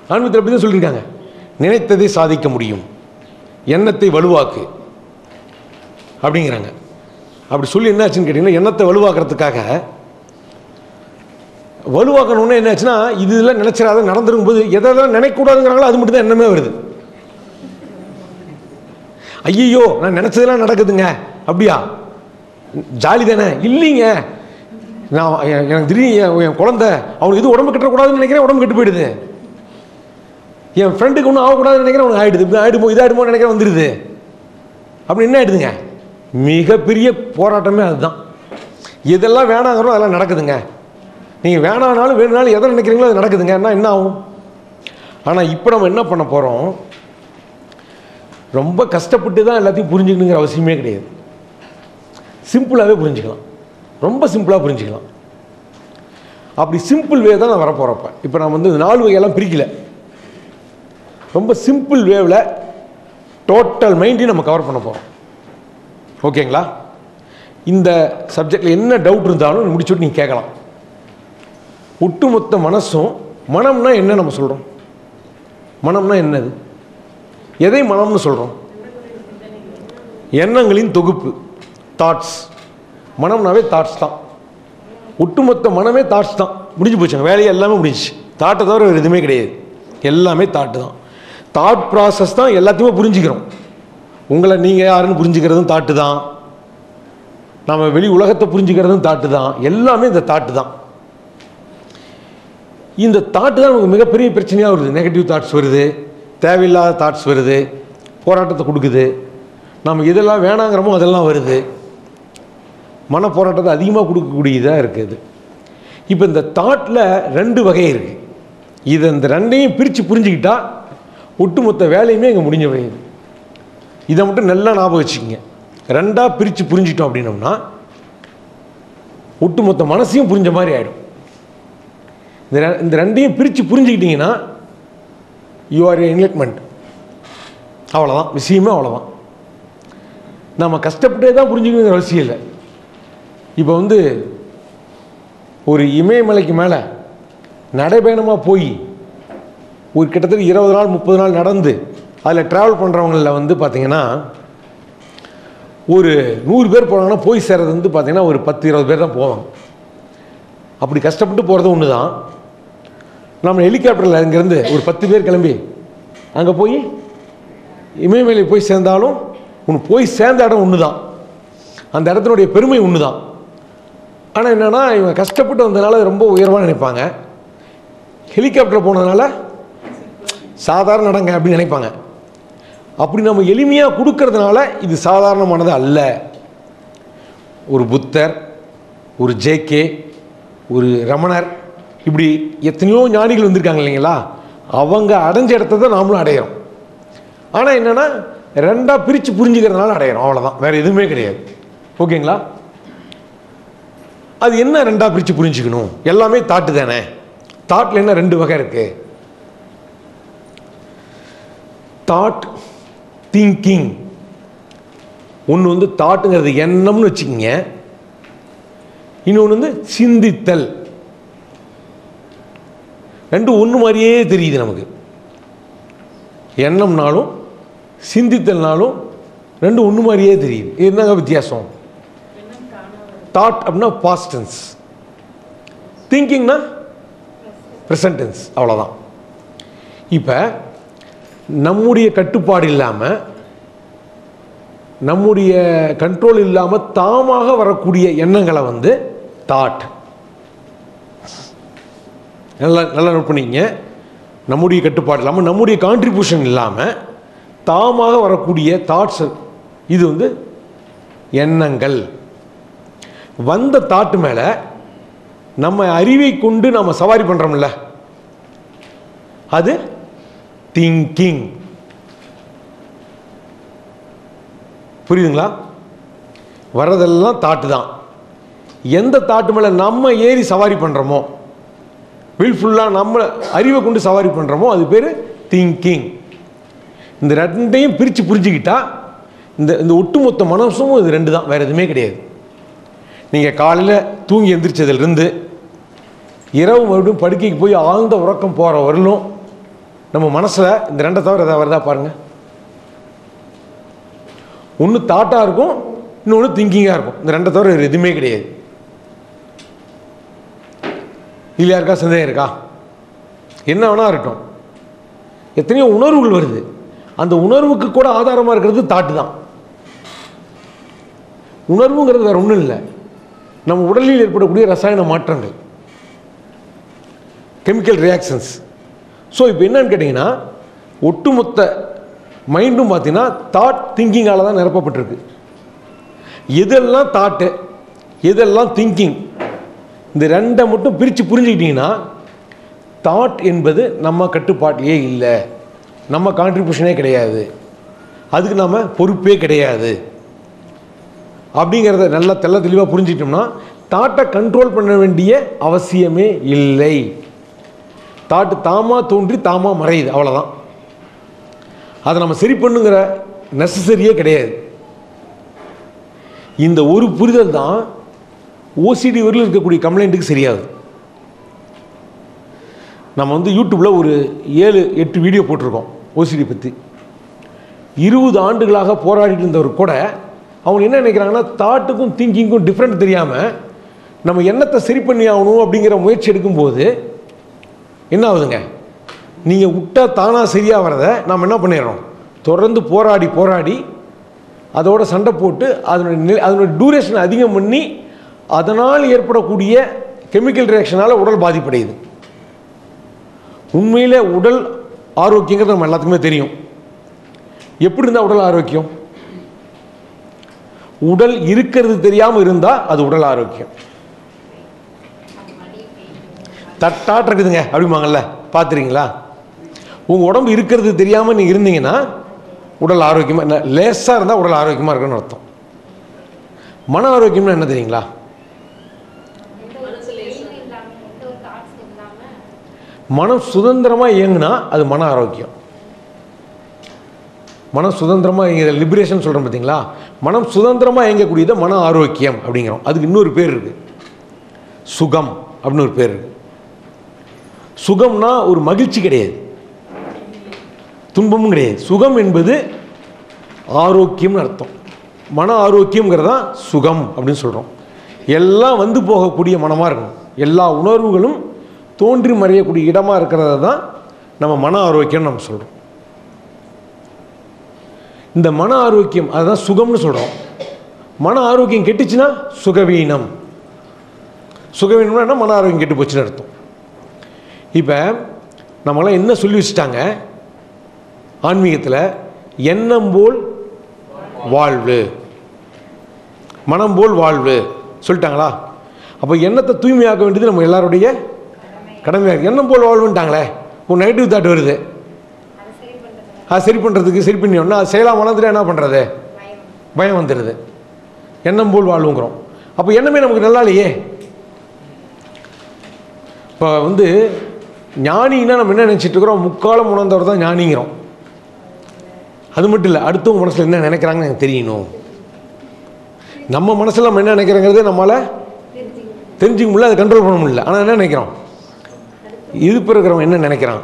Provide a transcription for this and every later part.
ஆன்மீகத்தில் அப்படி தான் சொல்லியிருக்காங்க நினைத்ததை சாதிக்க முடியும் எண்ணத்தை வலுவாக்கு அப்படிங்கிறாங்க அப்படி சொல்லி என்னாச்சுன்னு கேட்டிங்கன்னா எண்ணத்தை வலுவாக்குறதுக்காக வலுவாக்கணும்னா என்னாச்சுன்னா இது இதெல்லாம் நினச்சிடாத நடந்துருக்கும் போது எதெல்லாம் நினைக்கக்கூடாதுங்கிறாங்களோ அது மட்டும் தான் எண்ணமே வருது ஐயோ நான் நினச்சதெல்லாம் நடக்குதுங்க அப்படியா ஜாலி தானே இல்லைங்க நான் எ- எனக்கு திடீர்னு என் என் குழந்தை அவனுக்கு இது உடம்பு கட்டக்கூடாதுன்னு நினைக்கிறேன் உடம்பு கெட்டு போயிடுது என் ஃப்ரெண்டுக்கு ஒன்றும் ஆகக்கூடாதுன்னு நினைக்கிறேன் அவனுக்கு ஆகிடுது இப்படி ஆகிடுமோ இதாகிடுமோ நினைக்கிறேன் வந்துடுது அப்படி என்ன ஆயிடுதுங்க மிகப்பெரிய போராட்டமே அதுதான் எதெல்லாம் வேணாங்கிறோம் அதெல்லாம் நடக்குதுங்க நீங்கள் வேணானாலும் வேணுனாலும் எதை நினைக்கிறீங்களோ அது நடக்குதுங்க என்ன என்ன ஆகும் ஆனால் இப்போ நம்ம என்ன பண்ண போகிறோம் ரொம்ப கஷ்டப்பட்டு தான் எல்லாத்தையும் புரிஞ்சுக்கணுங்கிற அவசியமே கிடையாது சிம்பிளாகவே புரிஞ்சுக்கலாம் ரொம்ப சிம்பிளாக புரிஞ்சுக்கலாம் அப்படி சிம்பிள் வே தான் நான் வரப்போகிறப்ப இப்போ நான் வந்து இந்த நாலு வகையெல்லாம் பிரிக்கல ரொம்ப சிம்பிள் வேவில் டோட்டல் மைண்டையும் நம்ம கவர் பண்ண போகிறோம் ஓகேங்களா இந்த சப்ஜெக்டில் என்ன டவுட் இருந்தாலும் முடிச்சுட்டு நீங்கள் கேட்கலாம் ஒட்டுமொத்த மனசும் மனம்னா என்ன நம்ம சொல்கிறோம் மனம்னா என்னது எதை மனம்னு சொல்கிறோம் எண்ணங்களின் தொகுப்பு தாட்ஸ் மனம்னாவே தாட்ஸ் தான் ஒட்டுமொத்த மனமே தாட்ஸ் தான் முடிஞ்சு போச்சுங்க வேலையை எல்லாமே முடிஞ்சுச்சு தாட்டை தவிர வேறு எதுவுமே கிடையாது எல்லாமே தாட்டு தான் தாட் ப்ராசஸ் தான் எல்லாத்தையுமே புரிஞ்சுக்கிறோம் உங்களை நீங்கள் யாருன்னு புரிஞ்சுக்கிறதும் தாட்டு தான் நம்ம வெளி உலகத்தை புரிஞ்சுக்கிறதும் தாட்டு தான் எல்லாமே இந்த தாட்டு தான் இந்த தாட்டு தான் நமக்கு மிகப்பெரிய பிரச்சனையாக வருது நெகட்டிவ் தாட்ஸ் வருது தேவையில்லாத தாட்ஸ் வருது போராட்டத்தை கொடுக்குது நம்ம எதெல்லாம் வேணாங்கிறோமோ அதெல்லாம் வருது மன போராட்டத்தை அதிகமாக கொடுக்கக்கூடியதாக இருக்குது இப்போ இந்த தாட்டில் ரெண்டு வகை இருக்குது இதை இந்த ரெண்டையும் பிரித்து புரிஞ்சுக்கிட்டா ஒட்டுமொத்த வேலையுமே இங்கே முடிஞ்ச போயிடுது இதை மட்டும் நல்லா ஞாபகம் வச்சுக்கோங்க ரெண்டாக பிரித்து புரிஞ்சிட்டோம் அப்படின்னோம்னா ஒட்டுமொத்த மனசையும் புரிஞ்ச மாதிரி ஆகிடும் இந்த ரெ- இந்த ரெண்டையும் பிரித்து புரிஞ்சுக்கிட்டீங்கன்னா யூ ஆர் என்லைட்மெண்ட் அவ்வளோதான் விஷயமே அவ்வளோதான் நம்ம கஷ்டப்பட்டே தான் புரிஞ்சுக்கணுங்கிற அவசியம் இல்லை இப்போ வந்து ஒரு இமயமலைக்கு மேலே நடைபயணமாக போய் ஒரு கிட்டத்தட்ட இருபது நாள் முப்பது நாள் நடந்து அதில் ட்ராவல் பண்ணுறவங்களில் வந்து பார்த்திங்கன்னா ஒரு நூறு பேர் போனாங்கன்னா போய் சேர்றது வந்து பார்த்திங்கன்னா ஒரு பத்து இருபது பேர் தான் போவாங்க அப்படி கஷ்டப்பட்டு போகிறது ஒன்று தான் நம்ம ஹெலிகாப்டரில் இங்கேருந்து ஒரு பத்து பேர் கிளம்பி அங்கே போய் இமயமலை போய் சேர்ந்தாலும் உனக்கு போய் சேர்ந்த இடம் ஒன்று தான் அந்த இடத்தினுடைய பெருமை ஒன்று தான் ஆனால் என்னென்னா இவங்க கஷ்டப்பட்டு வந்ததுனால அது ரொம்ப உயர்வாக நினைப்பாங்க ஹெலிகாப்டர் போனதுனால சாதாரண நடங்க அப்படின்னு நினைப்பாங்க அப்படி நம்ம எளிமையாக கொடுக்கறதுனால இது சாதாரணமானது அல்ல ஒரு புத்தர் ஒரு ஜேகே ஒரு ரமணர் இப்படி எத்தனையோ ஞானிகள் வந்திருக்காங்க இல்லைங்களா அவங்க அடைஞ்ச இடத்த தான் நாமளும் அடையிறோம் ஆனால் என்னென்னா ரெண்டாக பிரித்து புரிஞ்சுக்கிறதுனால அடையிறோம் அவ்வளோதான் வேறு எதுவுமே கிடையாது ஓகேங்களா அது என்ன ரெண்டாக பிரித்து புரிஞ்சுக்கணும் எல்லாமே தாட்டு தானே தாட்டில் என்ன ரெண்டு வகை இருக்குது தாட் திங்கிங் ஒன்று வந்து தாட்டுங்கிறது எண்ணம்னு வச்சுக்கோங்க இன்னொன்று வந்து சிந்தித்தல் ரெண்டும் ஒன்று மாதிரியே தெரியுது நமக்கு எண்ணம்னாலும் சிந்தித்தல்னாலும் ரெண்டும் ஒன்று மாதிரியே தெரியுது இது என்னங்க வித்தியாசம் தாட் அப்படின்னா பாஸ்ட் டென்ஸ் திங்கிங்னா ப்ரெசன்ட் டென்ஸ் அவ்வளோதான் இப்போ நம்முடைய கட்டுப்பாடு இல்லாமல் நம்முடைய கண்ட்ரோல் இல்லாமல் தாமாக வரக்கூடிய எண்ணங்களை வந்து தாட் நல்லா நல்லா நோட் பண்ணிக்கங்க நம்முடைய கட்டுப்பாடு இல்லாமல் நம்முடைய கான்ட்ரிபியூஷன் இல்லாமல் தாமாக வரக்கூடிய தாட்ஸ் இது வந்து எண்ணங்கள் வந்த தாட்டு மேலே நம்ம அறிவை கொண்டு நம்ம சவாரி பண்ணுறோம்ல அது திங்கிங் புரியுதுங்களா வர்றதெல்லாம் தாட்டு தான் எந்த தாட்டு மேலே நம்ம ஏறி சவாரி பண்ணுறோமோ வில்ஃபுல்லாக நம்ம அறிவை கொண்டு சவாரி பண்ணுறோமோ அது பேர் திங்கிங் இந்த ரெண்டையும் பிரித்து புரிஞ்சுக்கிட்டா இந்த இந்த ஒட்டுமொத்த மனசும் இது ரெண்டு தான் வேறு எதுவுமே கிடையாது நீங்கள் காலையில் தூங்கி எந்திரிச்சதுலேருந்து இரவு மறுபடியும் படுக்கைக்கு போய் ஆழ்ந்த உறக்கம் போகிற வரலும் நம்ம மனசில் இந்த ரெண்டை தவிர எதாவது வருதா பாருங்கள் ஒன்று தாட்டாக இருக்கும் இன்னொன்று திங்கிங்காக இருக்கும் இந்த ரெண்டை தவிர வேறு எதுவுமே கிடையாது இல்லை யாருக்கா சந்தேகம் இருக்கா என்ன வேணா இருக்கட்டும் எத்தனையோ உணர்வுகள் வருது அந்த உணர்வுக்கு கூட ஆதாரமாக இருக்கிறது தாட்டு தான் உணர்வுங்கிறது வேற ஒன்றும் இல்லை நம்ம உடலில் ஏற்படக்கூடிய ரசாயன மாற்றங்கள் கெமிக்கல் ரியாக்ஷன்ஸ் ஸோ இப்போ என்னன்னு கேட்டிங்கன்னா ஒட்டுமொத்த மைண்டும் பார்த்தீங்கன்னா தாட் திங்கிங்கால தான் நிரப்பப்பட்டிருக்கு எதெல்லாம் தாட்டு எதெல்லாம் திங்கிங் இந்த ரெண்டை மட்டும் பிரித்து புரிஞ்சுக்கிட்டிங்கன்னா தாட் என்பது நம்ம கட்டுப்பாட்டிலேயே இல்லை நம்ம கான்ட்ரிபியூஷனே கிடையாது அதுக்கு நம்ம பொறுப்பே கிடையாது அப்படிங்கிறத நல்லா தெள்ள தெளிவாக புரிஞ்சிட்டோம்னா தாட்டை கண்ட்ரோல் பண்ண வேண்டிய அவசியமே இல்லை தாட்டு தாமா தோன்றி தாமா மறையுது அவ்வளோதான் அதை நம்ம சரி பண்ணுங்கிற நெசசரியே கிடையாது இந்த ஒரு புரிதல் தான் ஓசிடி வரையில் இருக்கக்கூடிய கம்ப்ளைண்ட்டுக்கு சரியாகுது நம்ம வந்து யூடியூப்பில் ஒரு ஏழு எட்டு வீடியோ போட்டிருக்கோம் ஓசிடி பற்றி இருபது ஆண்டுகளாக போராடிட்டு இருந்தவர் கூட அவங்க என்ன நினைக்கிறாங்கன்னா தாட்டுக்கும் திங்கிங்க்கும் டிஃப்ரெண்ட் தெரியாமல் நம்ம எண்ணத்தை சரி பண்ணி ஆகணும் அப்படிங்கிற முயற்சி எடுக்கும்போது என்ன ஆகுதுங்க நீங்கள் விட்டா தானாக சரியாக வரதை நாம் என்ன பண்ணிடுறோம் தொடர்ந்து போராடி போராடி அதோட சண்டை போட்டு அதனுடைய நிலை அதனுடைய டூரேஷன் அதிகம் பண்ணி அதனால் ஏற்படக்கூடிய கெமிக்கல் ரியாக்ஷனால் உடல் பாதிப்படையுது உண்மையில் உடல் ஆரோக்கியங்கிறது நம்ம எல்லாத்துக்குமே தெரியும் எப்படி இருந்தால் உடல் ஆரோக்கியம் உடல் இருக்கிறது தெரியாமல் இருந்தால் அது உடல் ஆரோக்கியம் தட்டாட்டு இருக்குதுங்க அப்படிம்பாங்கல்ல பார்த்துறீங்களா உங்கள் உடம்பு இருக்கிறது தெரியாமல் நீங்கள் இருந்தீங்கன்னா உடல் ஆரோக்கியமாக என்ன லேசாக இருந்தால் உடல் ஆரோக்கியமாக இருக்குன்னு அர்த்தம் மன ஆரோக்கியம்னா என்ன தெரியுங்களா மனம் சுதந்திரமாக இயங்குனா அது மன ஆரோக்கியம் மனம் சுதந்திரமாக இயங்குற லிபரேஷன் சொல்கிறோம் பார்த்தீங்களா மனம் சுதந்திரமாக இயங்கக்கூடியது மன ஆரோக்கியம் அப்படிங்கிறோம் அதுக்கு இன்னொரு பேர் இருக்குது சுகம் அப்படின்னு ஒரு பேர் இருக்குது சுகம்னா ஒரு மகிழ்ச்சி கிடையாது துன்பமும் கிடையாது சுகம் என்பது ஆரோக்கியம்னு அர்த்தம் மன ஆரோக்கியங்கிறது தான் சுகம் அப்படின்னு சொல்கிறோம் எல்லாம் வந்து போகக்கூடிய மனமாக இருக்கணும் எல்லா உணர்வுகளும் தோன்றி மறையக்கூடிய இடமா இருக்கிறத தான் நம்ம மன ஆரோக்கியம்னு நம்ம சொல்கிறோம் இந்த மன ஆரோக்கியம் அதுதான் சுகம்னு சொல்கிறோம் மன ஆரோக்கியம் கெட்டுச்சுன்னா சுகவீனம் சுகவீனம்னா என்ன? மன ஆரோக்கியம் கெட்டு போச்சுன்னு அர்த்தம் இப்போ நம்மளாம் என்ன சொல்லி வச்சுட்டாங்க ஆன்மீகத்தில் எண்ணம் போல் வாழ்வு மனம் போல் வாழ்வு சொல்லிட்டாங்களா அப்போ எண்ணத்தை தூய்மையாக்க வேண்டியது நம்ம எல்லாருடைய கடமையாக எண்ணம் போல் வாழ்வுன்ட்டாங்களே ஒரு நெகட்டிவ் தாட் வருது அது சரி பண்ணுறதுக்கு சரி பண்ணியோன்னா அது செயலாக மனதில் என்ன பண்ணுறது பயம் வந்துடுது எண்ணம் போல் வாழ்வுங்கிறோம் அப்போ எண்ணமே நமக்கு நல்லா இல்லையே இப்போ வந்து ஞானின்னா நம்ம என்ன நினச்சிட்டு இருக்கிறோம் முக்காலம் உணர்ந்தவர் தான் ஞானிங்கிறோம் அது மட்டும் இல்லை அடுத்தவங்க மனசில் என்ன நினைக்கிறாங்கன்னு எனக்கு தெரியணும் நம்ம மனசில் நம்ம என்ன நினைக்கிறோங்கிறதே நம்மளால் தெரிஞ்சுக்க முடியல அதை கண்ட்ரோல் பண்ண முடியல ஆனால் என்ன நினைக்கிறோம் இது இருக்கிறவன் என்ன நினைக்கிறான்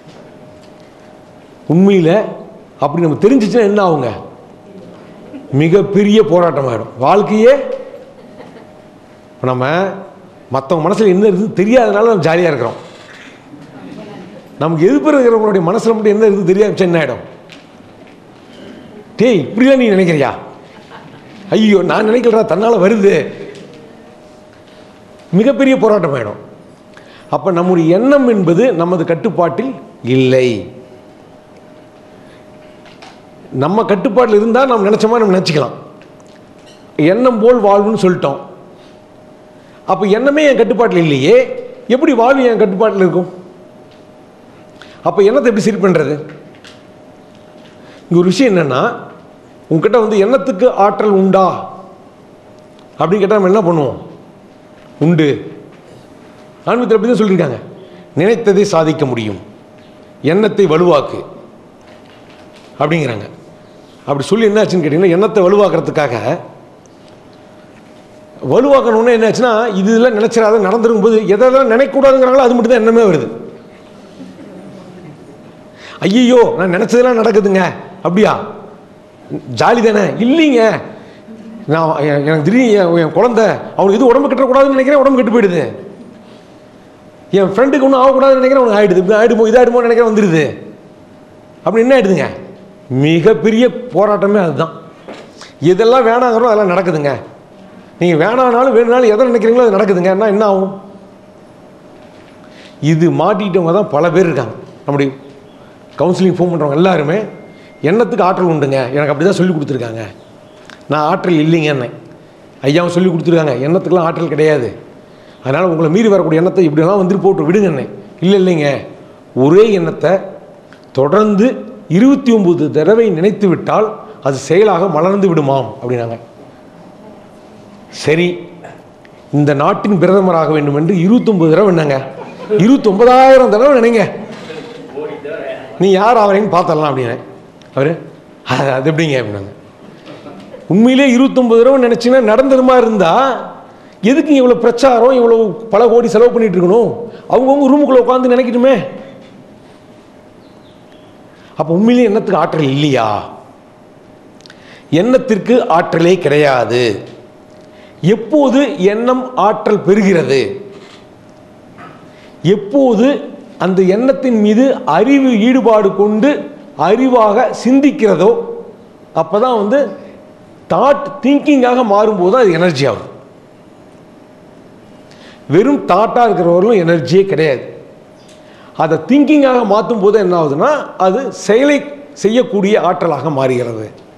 உண்மையில் அப்படி நம்ம தெரிஞ்சிச்சுன்னா என்ன ஆகுங்க மிகப்பெரிய போராட்டம் ஆகிடும் வாழ்க்கையே இப்போ நம்ம மற்றவங்க மனசில் என்ன இருக்குது தெரியாதனால நம்ம ஜாலியாக இருக்கிறோம் நமக்கு எதிர்ப்பு இருக்கிறவங்களுடைய மனசில் மட்டும் என்ன இருக்குது தெரியாது என்ன ஆகிடும் டேய் இப்படிலாம் நீ நினைக்கிறியா ஐயோ நான் நினைக்கிறா தன்னால் வருது மிகப்பெரிய போராட்டம் ஆகிடும் அப்போ நம்முடைய எண்ணம் என்பது நமது கட்டுப்பாட்டில் இல்லை நம்ம கட்டுப்பாட்டில் இருந்தால் நம்ம நினச்ச மாதிரி நம்ம நினச்சிக்கலாம் எண்ணம் போல் வாழ்வுன்னு சொல்லிட்டோம் அப்போ எண்ணமே என் கட்டுப்பாட்டில் இல்லையே எப்படி வாழ்வு என் கட்டுப்பாட்டில் இருக்கும் அப்போ எண்ணத்தை எப்படி சரி பண்ணுறது இங்கே ஒரு விஷயம் என்னென்னா உங்ககிட்ட வந்து எண்ணத்துக்கு ஆற்றல் உண்டா அப்படின்னு கேட்டால் நம்ம என்ன பண்ணுவோம் உண்டு ஆன்மீகத்தில் அப்படி தான் சொல்லியிருக்காங்க நினைத்ததை சாதிக்க முடியும் எண்ணத்தை வலுவாக்கு அப்படிங்கிறாங்க அப்படி சொல்லி என்ன ஆச்சுன்னு கேட்டிங்கன்னா எண்ணத்தை வலுவாக்குறதுக்காக வலுவாக்கணும்னா என்ன ஆச்சுன்னா இது இதெல்லாம் நினச்சிடாத நடந்துருக்கும் போது எதெல்லாம் நினைக்கக்கூடாதுங்கிறாங்களோ அது மட்டும் தான் எண்ணமே வருது ஐயோ நான் நினச்சதெல்லாம் நடக்குதுங்க அப்படியா ஜாலி தானே இல்லைங்க நான் எ- எனக்கு திடீர்னு என் என் குழந்தை அவனுக்கு எதுவும் உடம்பு கட்டக்கூடாதுன்னு நினைக்கிறேன் உடம்பு கெட்டு போயிடுது என் ஃப்ரெண்டுக்கு ஒன்றும் ஆகக்கூடாதுன்னு நினைக்கிறேன் அவனுக்கு ஆகிடுது இப்படி ஆகிடுமோ இதாகிடுமோ நினைக்கிறேன் வந்துடுது அப்படி என்ன ஆயிடுதுங்க மிகப்பெரிய போராட்டமே அதுதான் எதெல்லாம் வேணாங்கிறோம் அதெல்லாம் நடக்குதுங்க நீங்கள் வேணானாலும் வேணுனாலும் எதை நினைக்கிறீங்களோ அது நடக்குதுங்க என்ன என்ன ஆகும் இது மாட்டிக்கிட்டவங்க தான் பல பேர் இருக்காங்க நம்முடைய கவுன்சிலிங் ஃபோன் பண்ணுறவங்க எல்லாருமே எண்ணத்துக்கு ஆற்றல் உண்டுங்க எனக்கு அப்படி தான் சொல்லி கொடுத்துருக்காங்க நான் ஆற்றல் இல்லைங்கன்னே ஐயாவும் சொல்லி கொடுத்துருக்காங்க எண்ணத்துக்குலாம் ஆற்றல் கிடையாது அதனால் உங்களை மீறி வரக்கூடிய எண்ணத்தை இப்படிலாம் வந்துட்டு போட்டு விடுங்கண்ணே இல்லை இல்லைங்க ஒரே எண்ணத்தை தொடர்ந்து இருபத்தி ஒம்பது தடவை நினைத்து விட்டால் அது செயலாக மலர்ந்து விடுமாம் அப்படின்னாங்க சரி இந்த நாட்டின் பிரதமராக வேண்டும் என்று இருபத்தொம்பது தடவை என்னங்க இருபத்தொம்பதாயிரம் தடவை நினைங்க நீ யார் ஆவறீங்கன்னு பார்த்தரலாம் அப்படின்னு அவரு "அது- அது எப்படிங்க அப்படின்னாங்க உண்மையிலே இருபத்தொம்பது தடவை நினச்சிங்கன்னா நடந்ததுமா இருந்தா எதுக்கு இவ்வளோ பிரச்சாரம் இவ்வளோ பல கோடி செலவு பண்ணிட்டு இருக்கணும் அவங்கவுங்க ரூமுக்குள்ளே உட்காந்து நினைக்கட்டுமே அப்போ உண்மையிலே எண்ணத்துக்கு ஆற்றல் இல்லையா எண்ணத்திற்கு ஆற்றலே கிடையாது எப்போது எண்ணம் ஆற்றல் பெறுகிறது எப்போது அந்த எண்ணத்தின் மீது அறிவு ஈடுபாடு கொண்டு அறிவாக சிந்திக்கிறதோ அப்பதான் வந்து தாட் திங்கிங்காக மாறும்போது அது எனர்ஜி ஆகும் வெறும் தாட்டாக இருக்கிறவர்களும் எனர்ஜியே கிடையாது அதை திங்கிங்காக மாற்றும் போது என்ன ஆகுதுன்னா அது செயலை செய்யக்கூடிய ஆற்றலாக மாறுகிறது